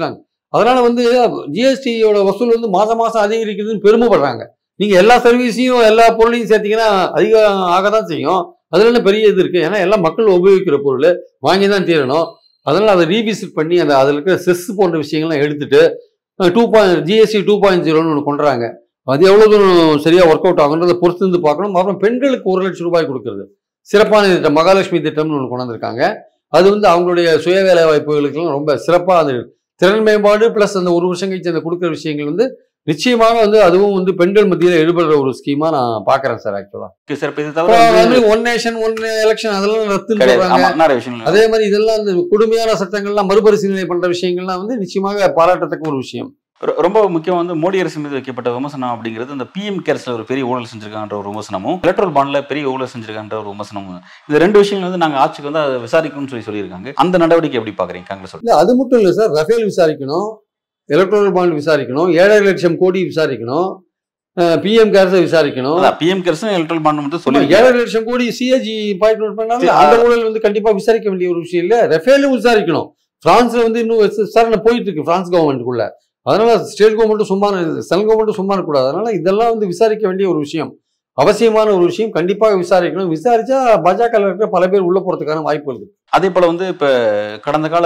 அதனால வந்து ஜிஎஸ்டியோட வசூல் வந்து மாசம் மாசம் அதிகரிக்குதுன்னு பெருமைப்படுறாங்க நீங்க எல்லா சர்வீஸையும் எல்லா பொருளையும் சேர்த்தீங்கன்னா அதிகம் ஆக தான் செய்யும் அதுல என்ன பெரிய இது இருக்கு ஏன்னா எல்லாம் மக்கள் உபயோகிக்கிற பொருள் வாங்கி தான் தீரணும் அதனால அதை ரீவிசிட் பண்ணி அந்த அதில் இருக்கிற செஸ் போன்ற விஷயங்கள்லாம் எடுத்துட்டு two point GST two point ஜீரோன்னு ஒன்று கொண்டுறாங்க அது எவ்வளோ தூரம் சரியா ஒர்க் அவுட் ஆகுன்றதை பொறுத்து இருந்து பார்க்கணும் அப்புறம் பெண்களுக்கு ஒரு லட்சம் ரூபாய் கொடுக்கறது சிறப்பான திட்டம் மகாலட்சுமி திட்டம்னு ஒன்று கொண்டாந்துருக்காங்க அது வந்து அவங்களுடைய சுய வேலை வாய்ப்புகளுக்கெல்லாம் ரொம்ப சிறப்பாக அது திறன் மேம்பாடு ப்ளஸ் அந்த ஒரு வருஷம் கழிச்சு அந்த கொடுக்குற விஷயங்கள் வந்து நிச்சயமாக வந்து அதுவும் வந்து பெண்கள் மத்தியில் ஈடுபடுற ஒரு ஸ்கீமா நான் பார்க்குறேன் சார் ஆக்சுவலாக ஓகே சார் இப்போ இது தவிர வந்து வந்து ஒன் நேஷன் ஒன் எலெக்ஷன் அதெல்லாம் ரத்துன்னு கிடையாது சொல்றாங்க ஆமா நிறைய விஷயங்கள் அதே மாதிரி இதெல்லாம் இந்த கொடுமையான சட்டங்கள்லாம் மறுபரிசீலனை பண்ற விஷயங்கள்லாம் வந்து நிச்சயமாக பாராட்டத்தக்க ஒரு விஷயம் ரொ- ரொம்ப முக்கியம் வந்து மோடி அரசு மீது வைக்கப்பட்ட விமர்சனம் அப்படிங்கிறது இந்த பிஎம் கேர்ஸ்ல ஒரு பெரிய ஊழல் செஞ்சிருக்கான்ற ஒரு விமர்சனமும் எலக்ட்ரல் பாண்ட்ல பெரிய ஊழல் செஞ்சிருக்கான்ற ஒரு விமர்சனமும் இந்த ரெண்டு விஷயங்கள் வந்து நாங்க ஆட்சிக்கு வந்து அதை விசாரிக்கணும்னு சொல்லி சொல்லியிருக்காங்க அந்த நடவடிக்கை எப்படி பாக்குறீங்க காங்கிரஸ் இல்ல அது மட்டும் இல்லை சார் ரஃபேல் விசாரிக்கணும் எலக்ட்ரல் பாண்ட் விசாரிக்கணும் ஏழரை லட்சம் கோடி விசாரிக்கணும் பிஎம் கேர்ஸை விசாரிக்கணும் பிஎம் கேர்ஸ் எலக்ட்ரல் பாண்ட் மட்டும் ஆமா, சொல்லி ஏழரை லட்சம் கோடி சிஏஜி பாயிண்ட் நோட் பண்ணாங்க சரி, அந்த ஊழல் வந்து கண்டிப்பா விசாரிக்க வேண்டிய ஒரு விஷயம் இல்ல ரஃபேலும் விசாரிக்கணும் பிரான்ஸ்ல வந்து இன்னும் விச- விசாரணை போயிட்டு இருக்கு பிரான்ஸ் கவர்மெண்ட்டுக்குள்ள அதனால ஸ்டேட் கவர்மெண்ட்டும் சும்மா சென்ட்ரல் கவர்மெண்ட்டும் சும்மா இருக்கக்கூடாது அதனால இதெல்லாம் வந்து விசாரிக்க வேண்டிய ஒரு விஷயம் அவசியமான ஒரு விஷயம் கண்டிப்பாக விசாரிக்கணும் விசாரிச்சா பாஜக இருக்கிற பல பேர் உள்ள போறதுக்கான வாய்ப்புகள் இருக்கு அதே போல வந்து இப்ப கடந்த கால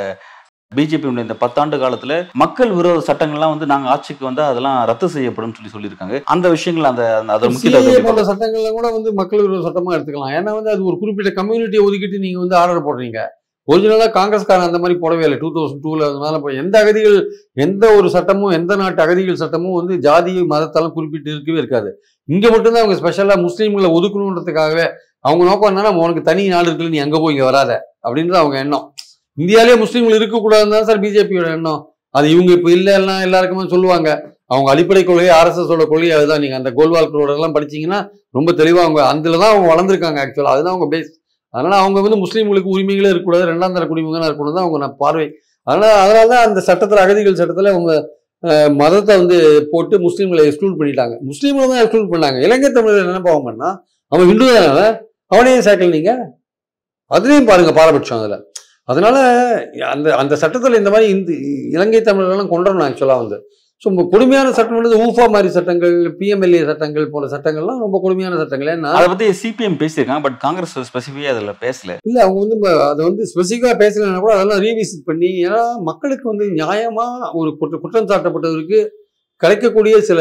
பிஜேபி இந்த பத்தாண்டு காலத்துல மக்கள் விரோத சட்டங்கள்லாம் வந்து நாங்க ஆட்சிக்கு வந்தா அதெல்லாம் ரத்து செய்யப்படும் சொல்லி சொல்லியிருக்காங்க அந்த விஷயங்கள் அந்த அந்த- அதோட முக்கியத்துவத்தை CAA எப்படி போன்ற சட்டங்கள்ல கூட வந்து மக்கள் விரோத சட்டமா எடுத்துக்கலாம் ஏன்னா வந்து அது ஒரு குறிப்பிட்ட கம்யூனிட்டியை ஒதுக்கிட்டு நீங்க வந்து ஆர்டர் போடுறீங்க ஒரிஜினலா காங்கிரஸ்காரன் அந்த மாதிரி போடவே இல்லை டூ தௌசண்ட் டூல அதனால இப்போ எந்த அகதிகள் எந்த ஒரு சட்டமும் எந்த நாட்டு அகதிகள் சட்டமும் வந்து ஜாதி மதத்தெல்லாம் குறிப்பிட்டு இருக்கவே இருக்காது இங்க மட்டும்தான் அவங்க ஸ்பெஷலா முஸ்லீம்களை ஒதுக்கணுன்றதுக்காகவே அவங்க நோக்கம் என்னன்னா உனக்கு தனி நாடு இருக்குல்ல நீ அங்க போய் இங்க வராத அப்படின்றது அவங்க எண்ணம் இந்தியாவிலே முஸ்லீம்கள் இருக்கக்கூடாதுன்னு தான் சார் பிஜேபியோட எண்ணம் அது இவங்க இப்போ இல்லை எல்லாம் எல்லாருக்குமே சொல்லுவாங்க அவங்க அடிப்படை கொள்கை ஆர்எஸ்எஸோட கொள்கை அதுதான் நீங்க அந்த கோல்வால்கரோட எல்லாம் படிச்சீங்கன்னா ரொம்ப தெளிவா அவங்க அதுல தான் அவங்க வளர்ந்துருக்காங்க ஆக்சுவலா அதுதான் அவங்க பேஸ் அதனால அவங்க வந்து முஸ்லீம்களுக்கு உரிமைகளே இருக்கக்கூடாது ரெண்டாம் தர குடிமகனாக இருக்கணும் தான் அவங்க நான் பார்வை அதனால அதனால தான் அந்த சட்டத்தில் அகதிகள் சட்டத்தில் அவங்க அஹ், மதத்தை வந்து போட்டு முஸ்லீம்களை எக்ஸ்க்ளூட் பண்ணிட்டாங்க முஸ்லீம்களை தான் எக்ஸ்க்ளூட் பண்ணாங்க இலங்கை தமிழர் என்ன பாவம் பண்ணா அவன் ஹிந்து தானே அவன்? அவனையும் சேர்க்கல நீங்க அதுலேயும் பாருங்க பாரபட்சம் அதில் அதனால அந்த அந்த சட்டத்தில் இந்த மாதிரி இந்த இலங்கை தமிழர்கள்லாம் கொண்டு வரணும் ஆக்சுவலாக வந்து ஸோ கொடுமையான சட்டம் வந்து ஊஃபா மாதிரி சட்டங்கள் பிஎம்எல்ஏ சட்டங்கள் போன்ற சட்டங்கள்லாம் ரொம்ப கொடுமையான சட்டங்கள் ஏன்னா அதை பத்தி சிபிஎம் பேசியிருக்காங்க பட் காங்கிரஸ் ஸ்பெசிஃபிக்கா அதுல பேசல இல்ல அவங்க வந்து ம- அதை வந்து ஸ்பெசிஃபிக்காக பேசலைன்னா கூட அதெல்லாம் ரீவிசிட் பண்ணி ஏன்னா மக்களுக்கு வந்து நியாயமா ஒரு குற்ற குற்றம் சாட்டப்பட்டவருக்கு கிடைக்கக்கூடிய சில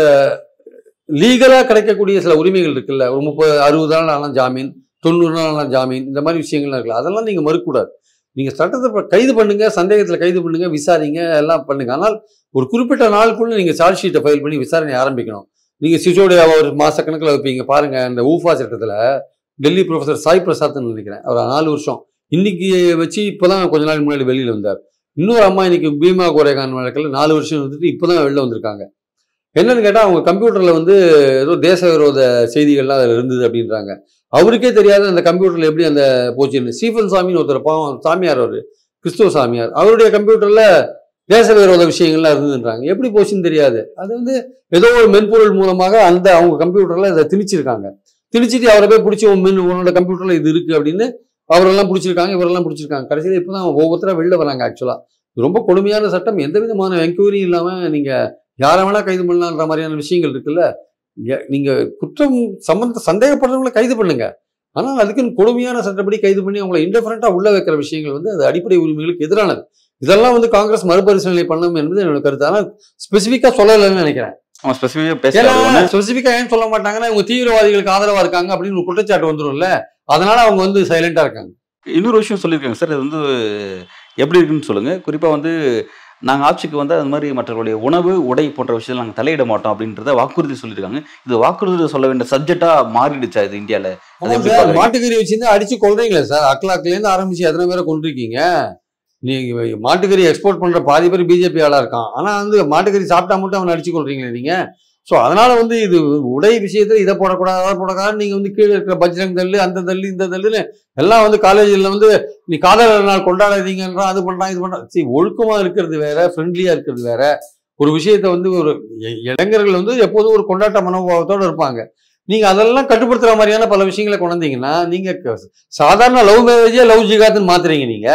லீகலா கிடைக்கக்கூடிய சில உரிமைகள் இருக்குல்ல ஒரு முப்பது அறுபது நாள் ஆனா ஜாமீன் தொண்ணூறு நாள் ஆனா ஜாமீன் இந்த மாதிரி விஷயங்கள்லாம் இருக்குல்ல அதெல்லாம் நீங்க மறுக்கக்கூடாது நீங்க சட்டத்தை ப- கைது பண்ணுங்க சந்தேகத்துல கைது பண்ணுங்க விசாரிங்க எல்லாம் பண்ணுங்க ஆனால் ஒரு குறிப்பிட்ட நாளுக்குள்ள நீங்க சார்ஜ் ஷீட்டை ஃபைல் பண்ணி விசாரணை ஆரம்பிக்கணும் நீங்க சிசோடைய ஒரு மாசக்கணக்கில் வைப்பீங்க பாருங்க இந்த ஊஃபா சட்டத்துல டெல்லி ப்ரொஃபசர் சாய் பிரசாத்னு நினைக்கிறேன் அவர் நாலு வருஷம் இன்னைக்கு வச்சு இப்போதான் கொஞ்ச நாள் முன்னாடி வெளியில வந்தார் இன்னொரு அம்மா இன்னைக்கு பீமா கோரேகான் வழக்கில் நாலு வருஷம் வந்துட்டு இப்போதான் வெளில வந்திருக்காங்க என்னன்னு கேட்டால் அவங்க கம்ப்யூட்டர்ல வந்து ஏதோ தேச விரோத செய்திகள்லாம் அதில் இருந்தது அப்படின்றாங்க அவருக்கே தெரியாத அந்த கம்ப்யூட்டர்ல எப்படி அந்த போச்சுன்னு ஸ்டீஃபன் சாமின்னு ஒருத்தர் பாவம் சாமியார் அவர் கிறிஸ்துவ சாமியார் அவருடைய கம்ப்யூட்டர்ல தேச விரோத விஷயங்கள்லாம் இருந்ததுன்றாங்க எப்படி போச்சுன்னு தெரியாது அது வந்து ஏதோ ஒரு மென்பொருள் மூலமாக அந்த அவங்க கம்ப்யூட்டர்ல இதை திணிச்சிருக்காங்க திணிச்சிட்டு அவரை போய் பிடிச்சி உன் மின் உன்னோட கம்ப்யூட்டர்ல இது இருக்கு அப்படின்னு அவரெல்லாம் பிடிச்சிருக்காங்க இவரெல்லாம் பிடிச்சிருக்காங்க கடைசியில் இப்போ தான் ஒவ்வொருத்தரா வெளில வராங்க ஆக்சுவலா ரொம்ப கொடுமையான சட்டம் எந்த விதமான என்கொயரி இல்லாம நீங்க யாரை வேணா கைது பண்ணலான்ற மாதிரியான விஷயங்கள் இருக்குல்ல எ- நீங்க குற்றம் சம்பந்த சந்தேகப்படுறவங்களை கைது பண்ணுங்க ஆனால் அதுக்குன்னு கொடுமையான சட்டப்படி கைது பண்ணி அவங்களை இன்டெஃபரண்டா உள்ள வைக்கிற விஷயங்கள் வந்து அது அடிப்படை உரிமைகளுக்கு எதிரானது இதெல்லாம் வந்து காங்கிரஸ் மறுபரிசீலனை பண்ணணும் என்பது என்னோட கருத்து ஆனால் ஸ்பெசிஃபிக்கா சொல்லலைன்னு நினைக்கிறேன் அவன் ஸ்பெசிஃபிக்கா பேசல ஏன்னா ஸ்பெசிஃபிக்கா ஏன் சொல்ல மாட்டாங்கன்னா இவங்க தீவிரவாதிகளுக்கு ஆதரவா இருக்காங்க அப்படின்னு ஒரு குற்றச்சாட்டு வந்துரும்ல அதனால அவங்க வந்து சைலண்டா இருக்காங்க இன்னொரு விஷயம் சொல்லியிருக்காங்க சார் இது வந்து எப்படி இருக்குன்னு சொல்லுங்க குறிப்பா வந்து நாங்க ஆட்சிக்கு வந்து அது மாதிரி மற்றவர்களுடைய உணவு உடை போன்ற விஷயத்தில் நாங்க தலையிட மாட்டோம் அப்படின்றத வாக்குறுதி சொல்லியிருக்காங்க இது வாக்குறுதி சொல்ல வேண்டிய சப்ஜெக்டா மாறிடுச்சா இது இந்தியால அது ஆமா எப்படி சார் பாக்குறீங்க? மாட்டுக்கறி வச்சிருந்து அடிச்சு கொள்றீங்களே சார் அக்லாக்ல இருந்து ஆரம்பிச்சு எத்தனை பேரை கொண்டிருக்கீங்க நீங்க மாட்டுக்கறி எக்ஸ்போர்ட் பண்ற பாதி பேர் பிஜேபி ஆளா இருக்கான் ஆனா வந்து மாட்டுக்கறி சாப்பிட்டா மட்டும் அவனை அடிச்சு கொள்றீங்களே நீங்க ஸோ அதனால வந்து இது உடை விஷயத்துல இதை போடக்கூடாது அதை போடக்கூடாது நீங்க வந்து கீழே இருக்கிற பஜ்ரங் தள்ளு அந்த தள்ளு இந்த தள்ளுன்னு எல்லாம் வந்து காலேஜில் வந்து நீ காதலர் நாள் கொண்டாடாதீங்கன்றான் அது பண்றான் இது பண்றான் சரி ஒழுக்கமா இருக்கிறது வேற ஃப்ரெண்ட்லியா இருக்கிறது வேற ஒரு விஷயத்தை வந்து ஒரு இ- இளைஞர்கள் வந்து எப்போதும் ஒரு கொண்டாட்ட மனோபாவத்தோட இருப்பாங்க நீங்க அதெல்லாம் கட்டுப்படுத்துற மாதிரியான பல விஷயங்களை கொண்டு வந்தீங்கன்னா நீங்க க- சாதாரண லவ் மேரேஜே லவ் ஜிகாத்துன்னு மாத்துறீங்க நீங்க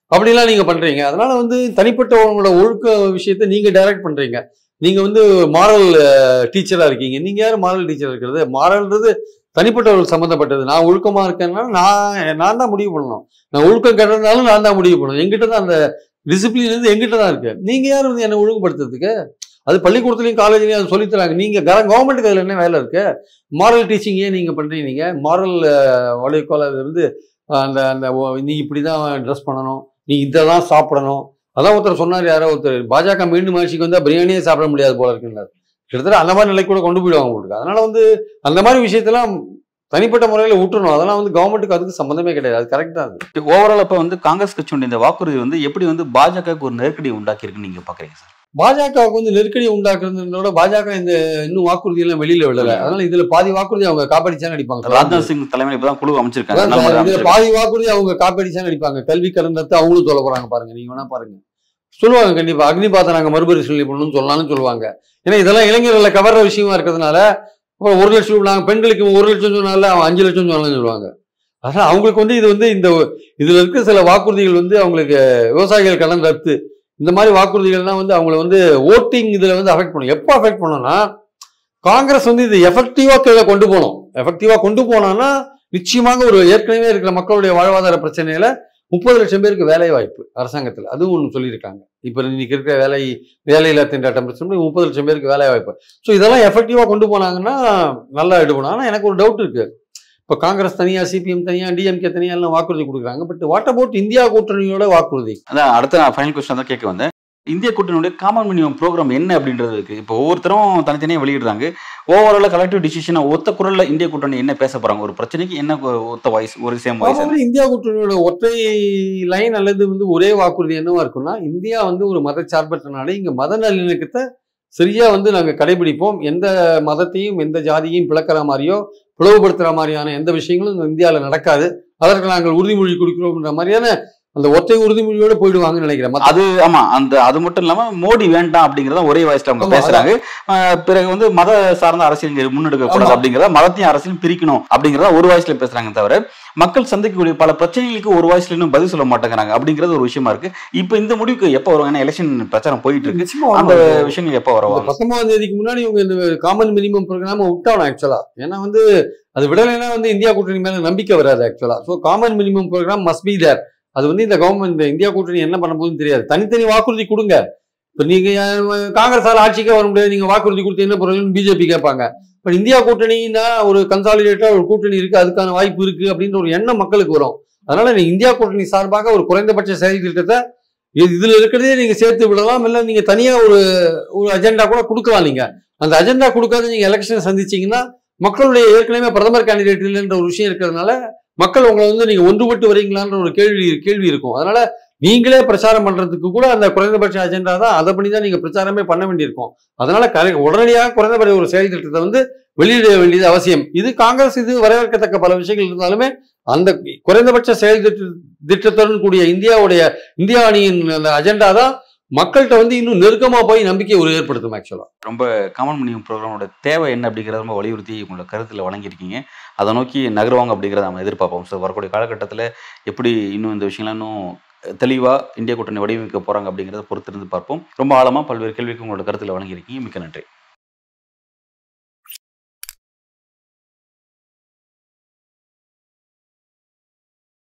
அப்படிலாம் நீங்க பண்றீங்க அதனால வந்து தனிப்பட்ட உங்களோட ஒழுக்க விஷயத்தை நீங்க டைரக்ட் பண்றீங்க நீங்க வந்து மாரல் டீச்சரா இருக்கீங்க நீங்க யாரும் மாரல் டீச்சர் இருக்கிறது மாரல்ன்றது தனிப்பட்டவர்கள் சம்மந்தப்பட்டது நான் ஒழுக்கமா இருக்கேன்னா நான் நான் தான் முடிவு பண்ணணும் நான் ஒழுக்கம் கெட்டதுனாலும் நான் தான் முடிவு பண்ணணும் எங்கிட்ட தான் அந்த டிசிப்ளின் வந்து எங்கிட்ட தான் இருக்கு நீங்க யார் வந்து என்னை ஒழுங்குபடுத்துறதுக்கு அது பள்ளிக்கூடத்துலயும் காலேஜ்லயும் அது சொல்லித் தராங்க நீங்க கவர்மெண்ட்டுக்கு அதுல என்ன வேலை இருக்கு மாரல் டீச்சிங் ஏன் நீங்க பண்றீங்க நீங்க மாரல் வலைக்கோல வந்து அஹ், அந்த அந்த ஓ- நீ இப்படிதான் ட்ரெஸ் பண்ணணும் நீ இதை தான் சாப்பிடணும் அதான் ஒருத்தர் சொன்னார் யாரோ ஒருத்தர் பாஜக மீண்டும் ஆட்சிக்கு வந்தா பிரியாணியே சாப்பிட முடியாது போல இருக்குன்னாரு கிட்டத்தட்ட அந்த மாதிரி நிலைக்கு கூட கொண்டு போயிடுவாங்க உங்களுக்கு அதனால வந்து அந்த மாதிரி விஷயத்தெல்லாம் தனிப்பட்ட முறையில் விட்டுறணும் அதெல்லாம் வந்து கவர்மெண்ட்டுக்கு அதுக்கு சம்மந்தமே கிடையாது அது கரெக்ட் தான் அது ஓவரால் இப்போ வந்து காங்கிரஸ் கட்சியுடைய இந்த வாக்குறுதி வந்து எப்படி வந்து பாஜகவுக்கு ஒரு நெருக்கடி உண்டாக்கியிருக்குன்னு நீங்க பாக்குறீங்க சார் பாஜகவுக்கு வந்து நெருக்கடி உண்டாக்குறதுனோட பாஜக இந்த இன்னும் வாக்குறுதி எல்லாம் வெளியில விடல அதனால இதுல பாதி வாக்குறுதி அவங்க காப்படிச்சான்னு அடிப்பாங்க ராஜ்நாத் சிங் தலைமையில் இப்பதான் குழு அமைச்சிருக்காங்க அதான் நல்ல சார், முறையில் இதுல அமைச்சிருக்காங்க. பாதி வாக்குறுதி அவங்க காப்பீடிச்சான்னு அடிப்பாங்க கல்வி கடந்தத்தை அவங்களும் சொல்ல போறாங்க பாருங்க நீங்க வேணா பாருங்க சொல்லுவாங்க கண்டிப்பா அக்னிபாத்தை நாங்க மறுபரிசீலனை பண்ணணும்னு சொல்லலாம்னு சொல்லுவாங்க ஏன்னா இதெல்லாம் இளைஞர்களை கவர்ற விஷயமா இருக்கிறதுனால அப்புறம் ஒரு லட்சம் நாங்க பெண்களுக்கு ஒரு லட்சம் சொன்னால அவன் அஞ்சு லட்சம் சொன்னாலும் சொல்லுவாங்க அதனால அவங்களுக்கு வந்து இது வந்து இந்த இதுல இருக்க சில வாக்குறுதிகள் வந்து அவங்களுக்கு விவசாயிகள் கடன் ரத்து இந்த மாதிரி வாக்குறுதிகள்லாம் வந்து அவங்கள வந்து ஓட்டிங் இதுல வந்து அஃபெக்ட் பண்ணும் எப்போ அஃபெக்ட் பண்ணும்னா காங்கிரஸ் வந்து இது எஃபெக்டிவா கீழே கொண்டு போகணும் எஃபெக்டிவா கொண்டு போனோம்னா நிச்சயமாக ஒரு ஏற்கனவே இருக்கிற மக்களுடைய வாழ்வாதார பிரச்சனையில முப்பது லட்சம் பேருக்கு வேலை வாய்ப்பு அரசாங்கத்தில் அதுவும் ஒன்று சொல்லியிருக்காங்க இப்போ இன்னைக்கு இருக்கிற வேலை வேலையில்லா திண்டாட்டம் பிரச்சனை முப்பது லட்சம் பேருக்கு வேலை வாய்ப்பு ஸோ இதெல்லாம் எஃபெக்டிவாக கொண்டு போனாங்கன்னா நல்லா எடுக்கணும் ஆனால் எனக்கு ஒரு டவுட் இருக்கு இப்போ காங்கிரஸ் தனியா சிபிஎம் தனியா டிஎம்கே தனியா எல்லாம் வாக்குறுதி கொடுக்குறாங்க பட் வாட் அபவுட் இந்தியா கூட்டணியோட வாக்குறுதி அதான் அடுத்த நான் ஃபைனல் கொஸ்டின் தான் கேட்க வந்தேன் இந்திய கூட்டணியுடைய காமன் மினிமம் ப்ரோக்ராம் என்ன அப்படின்றது இருக்கு இப்போ ஒவ்வொருத்தரும் தனித்தனியாக வெளியிடுறாங்க ஓவரால் கலெக்டிவ் டிசிஷனை ஒத்த குரல்ல இந்திய கூட்டணி என்ன பேச போறாங்க ஒரு பிரச்சனைக்கு என்ன ஒ- ஒத்த வாய்ஸ் ஒரு சேம் வாய்ஸ் probably இந்தியா கூட்டணியோட ஒற்றை லைன் அல்லது வந்து ஒரே வாக்குறுதி என்னவா இருக்கும்னா இந்தியா வந்து ஒரு மதச்சார்பற்ற நாடு இங்க மத நல்லிணக்கத்தை சரியா வந்து நாங்க கடைபிடிப்போம் எந்த மதத்தையும் எந்த ஜாதியையும் பிளக்கிற மாதிரியோ பிளவுபடுத்துற மாதிரியான எந்த விஷயங்களும் இந்த இந்தியாவில் நடக்காது அதற்கு நாங்கள் உறுதிமொழி கொடுக்கிறோம்ன்ற மாதிரியான அந்த ஒற்றை உறுதிமொழியோட போயிடுவாங்கன்னு நினைக்கிறேன் மத்த- அது ஆமா அந்த அது மட்டும் இல்லாம மோடி வேண்டாம் அப்படிங்கறத ஒரே வாய்ஸ்ல அவங்க ஆமா, பேசுறாங்க அஹ் பிறகு வந்து மத சார்ந்த அரசியல் இங்க முன்னெடுக்க கூடாது ஆமா. அப்படிங்கறத மதத்தையும் அரசியலும் பிரிக்கணும் அப்படிங்கறத ஒரு வாய்ஸ்ல பேசுறாங்க தவிர மக்கள் சந்திக்கக்கூடிய பல பிரச்சனைகளுக்கு ஒரு வாய்ஸ்ல இன்னும் பதில் சொல்ல மாட்டேங்கிறாங்க அப்படிங்கறது ஒரு விஷயமா இருக்கு இப்போ இந்த முடிவுக்கு எப்போ வரும் ஏன்னா எலெக்ஷன் பிரச்சாரம் போயிட்டு இருக்கு நிச்சயமா அந்த வருவாங்க. விஷயங்கள் எப்போ இந்த வருவாங்க பத்தொன்பதாம் தேதிக்கு முன்னாடி இவங்க இந்த காமன் மினிமம் ப்ரோக்ராம் விட்டாகணும் ஆக்சுவலா ஏன்னா வந்து அது விடலைன்னா வந்து இந்தியா கூட்டணி மேல நம்பிக்கை வராது actually so common minimum program must be there அது வந்து இந்த கவர்மெண்ட் இந்த இந்தியா கூட்டணி என்ன பண்ண போகுதுன்னு தெரியாது தனித்தனி வாக்குறுதி கொடுங்க இப்போ நீங்க அஹ், காங்கிரஸால ஆட்சிக்கே வர முடியாது நீங்க வாக்குறுதி கொடுத்து என்ன பண்ணுறீங்கன்னு பிஜேபி கேட்பாங்க பட் இந்தியா கூட்டணின்னா ஒரு கன்சாலிடேட்டா ஒரு கூட்டணி இருக்கு அதுக்கான வாய்ப்பு இருக்கு அப்படின்ற ஒரு எண்ணம் மக்களுக்கு வரும் அதனால நீங்க இந்தியா கூட்டணி சார்பாக ஒரு குறைந்தபட்ச செயல் திட்டத்தை இது- இதுல இருக்கிறதே நீங்க சேர்த்து விடலாம் இல்ல நீங்க தனியா ஒரு ஒரு அஜெண்டா கூட கொடுக்கலாம் நீங்க அந்த அஜெண்டா கொடுக்காத நீங்க எலெக்ஷன் சந்திச்சீங்கன்னா மக்களுடைய ஏற்கனவே பிரதமர் கேண்டிடேட் இல்லைன்ற ஒரு விஷயம் இருக்கிறதுனால மக்கள் உங்களை வந்து நீங்க ஒன்றுபட்டு வரீங்களான்ற ஒரு கேள்வி கேள்வி இருக்கும் அதனால நீங்களே பிரச்சாரம் பண்றதுக்கு கூட அந்த குறைந்தபட்ச அஜெண்டா தான் அதை பண்ணி தான் நீங்க பிரச்சாரமே பண்ண வேண்டியிருக்கும் அதனால கரை- உடனடியாக குறைந்தபட்ச ஒரு செயல் திட்டத்தை வந்து வெளியிட வேண்டியது அவசியம் இது காங்கிரஸ் இது வரவேற்கத்தக்க பல விஷயங்கள் இருந்தாலுமே அந்த குறைந்தபட்ச செயல் திட்ட திட்டத்துடன் கூடிய இந்தியாவுடைய இந்தியா அணியின் அந்த அஜெண்டா தான் மக்கள்கிட்ட வந்து இன்னும் நெருக்கமா போய் நம்பிக்கையை ஒரு ஏற்படுத்தும் ஆக்சுவலா ரொம்ப காமன் மினிமம் ப்ரோக்ராமோட தேவை என்ன அப்படிங்கிறத ரொம்ப வலியுறுத்தி உங்களோட கருத்தில் வழங்கியிருக்கீங்க அதை நோக்கி நகருவாங்க அப்படிங்கிறத நம்ம எதிர்பார்ப்போம் ஸோ வரக்கூடிய காலகட்டத்தில் எப்படி இன்னும் இந்த விஷயங்கள்லாம் இன்னும் தெளிவாக இந்திய கூட்டணி வடிவமைக்க போகிறாங்க அப்படிங்கிறத பொறுத்திருந்து பார்ப்போம் ரொம்ப ஆழமாக பல்வேறு கேள்விக்கு உங்களோட கருத்தில் வழங்கியிருக்கீங்க மிக்க நன்றி